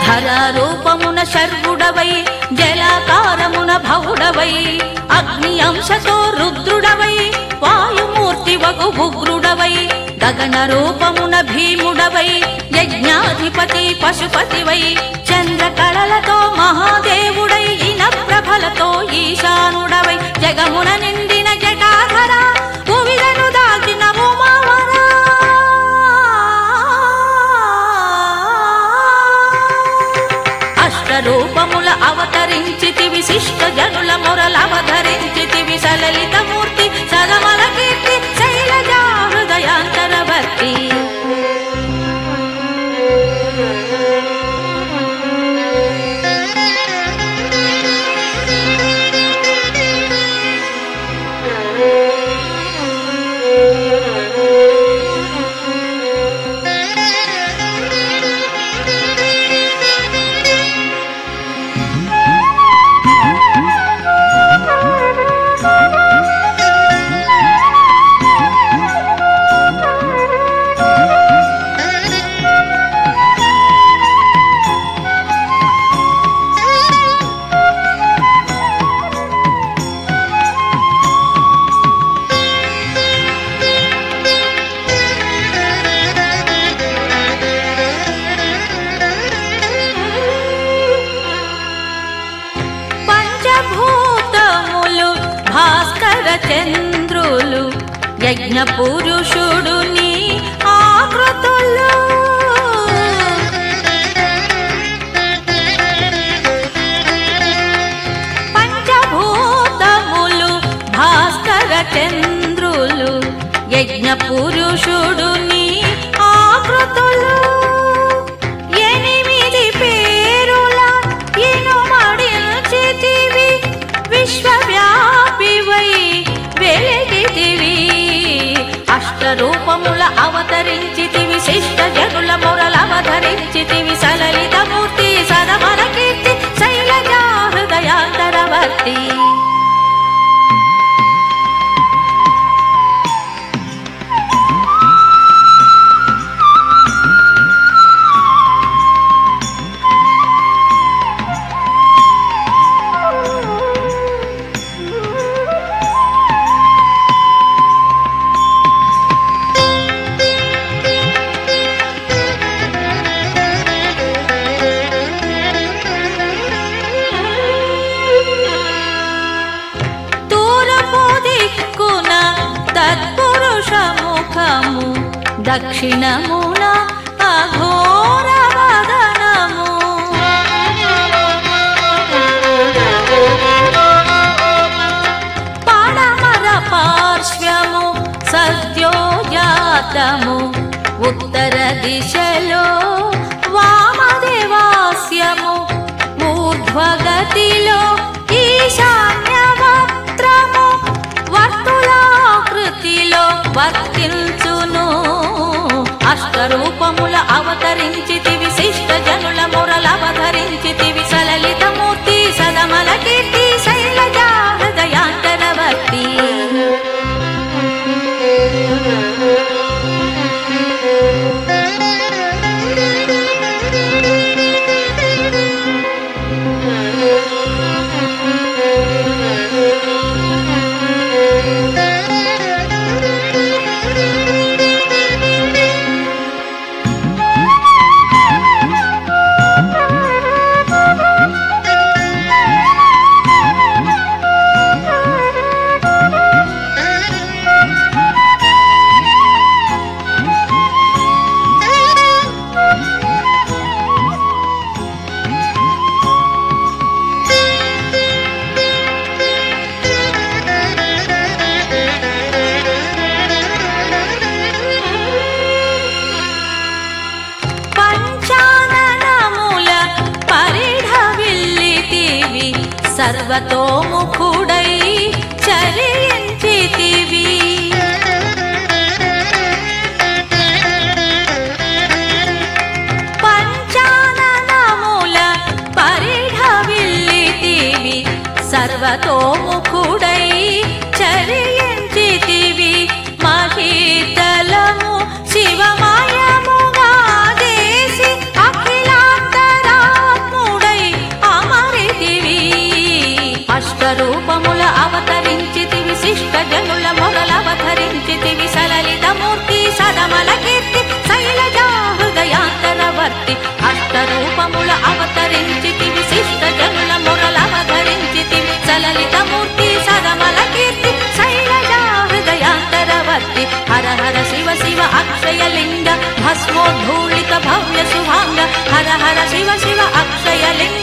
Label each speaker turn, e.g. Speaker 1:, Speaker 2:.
Speaker 1: ధరారూపమున శర్వుడవై జలాకారమున భవుడవై అగ్ని అంశతో రుద్రుడవై వాయుమూర్తి వగు ఉగ్రుడవై గగన రూపమున భీముడవై యజ్ఞాధిపతి పశుపతివై చంద్ర కళలతో మహాదేవుడై ఇన ప్రభలతో ఈశానుడవై జగమున నిండిన జటాధర భువిలను దాచిన ఉమావరా అష్టరూపముల అవతరించితి విశిష్ట జనుల మొరల అవతరించితివి సలలిత మూర్తి సదమల కీర్తి శైలజా హృదయాంతరవర్తి పంచభూతములు భాస్కర చంద్రులు యజ్ఞ పురుషుడు నీ ఆకృతులు పంచభూతములు భాస్కర చంద్రులు యజ్ఞ పురుషుడు నీ ఆకృతులు ఎనిమిది పేరుల ఇనుమడించితివి విశ్వవ్యాపివై వెలిగితివి అష్టరూపముల అవతరించితివి శిష్ట జనుల మొరల అవతరించితివి సలలిత మూర్తి సదమన కీర్తి శైలజా హృదయాంతరవర్తి తూరపు దిక్కున తత్పురుష ముఖము దక్షిణమున అఘోర వదనము పడమర పార్శ్వము సద్యోజాతము ఉత్తర దిశలో వామదేవాస్యము ఊర్ధ్వగతిలో ఈశాన్యవక్త్రము వర్తులాకృతిలో వర్తించును అష్టరూపముల అవతరించితి విశిష్ట జనుల మురల అవతరించితివి సలలిత మూర్తి సదమల కీర్తి శైలజా హృదయాంతరవర్తి పంచాననముల పరిఢవిల్లితివి సర్వతోముఖుడై చరించితివి పంచాననముల పరిఢవిల్లితివి సర్వతోముఖుడై చరించితివి మహీతలము శివమయముగా చేసి అఖిలాంతరా రూపముల అవతరించితివి శిష్ట జనుల మొరలవతరించితివి సలలిత మూర్తి సదమల కీర్తి శైలజా హృదయాంతరవర్తి అష్ట రూపముల అవతరించితివి శిష్ట జనుల మొరలవతరించితివి సలలిత మూర్తి సదమల కీర్తి శైలజా హృదయాంతరవర్తి హర హర శివ శివ అక్షయ లింగ భస్మోద్ధూళిత భవ్య శుభాంగ హర హర శివ శివ అక్షయ లింగ